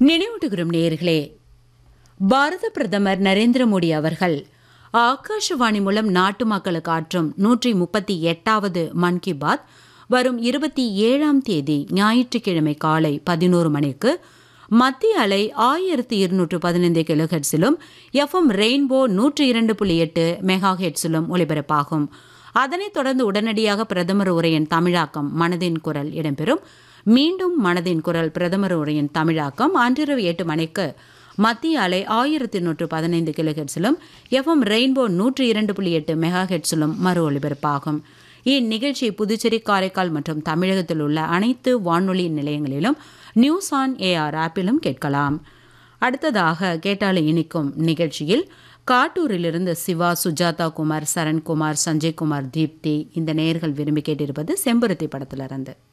நினைவூட்டுகிறோம் நேயர்களே பாரத பிரதமர் நரேந்திர மோடி அவர்கள் ஆகாஷவாணி மூலம் நாட்டு மக்களுக்கு ஆற்றும் நூற்றி முப்பத்தி எட்டாவது மன் கி பாத் வரும் இருபத்தி ஏழாம் தேதி ஞாயிற்றுக்கிழமை காலை பதினோரு மணிக்கு மத்திய அலை ஆயிரத்தி இருநூற்று பதினைந்து கிலோஹெட்ஸிலும் எஃப்எம் ரெயின்போ நூற்றி இரண்டு புள்ளி எட்டு மெகா ஹெட்ஸிலும் ஒலிபரப்பாகும் அதனைத் தொடர்ந்து உடனடியாக பிரதமர் உரையின் தமிழாக்கம் மனதின் குரல் இடம்பெறும் மீண்டும் மனதின் குரல் பிரதமர் உரையின் தமிழாக்கம் அன்றிரவு எட்டு மணிக்கு மத்திய அலை ஆயிரத்தி நூற்று பதினைந்து கிலோஹெட்ஸிலும் எஃப்எம் ரெயின்போ நூற்றி இரண்டு புள்ளி எட்டு மெகா ஹெட்ஸிலும் மறு ஒலிபரப்பாகும் இந்நிகழ்ச்சி புதுச்சேரி காரைக்கால் மற்றும் தமிழகத்தில் உள்ள அனைத்து வானொலி நிலையங்களிலும் நியூஸ் ஆன் ஏஆர் ஆப்பிலும் கேட்கலாம் அடுத்ததாக கேட்டாலே இனிக்கும் நிகழ்ச்சியில் காட்டூரிலிருந்து சிவா சுஜாதா குமார் சரண்குமார் சஞ்சய்குமார் தீப்தி இந்த நேயர்கள் விரும்பி கேட்டிருப்பது செம்பருத்தி படத்திலிருந்து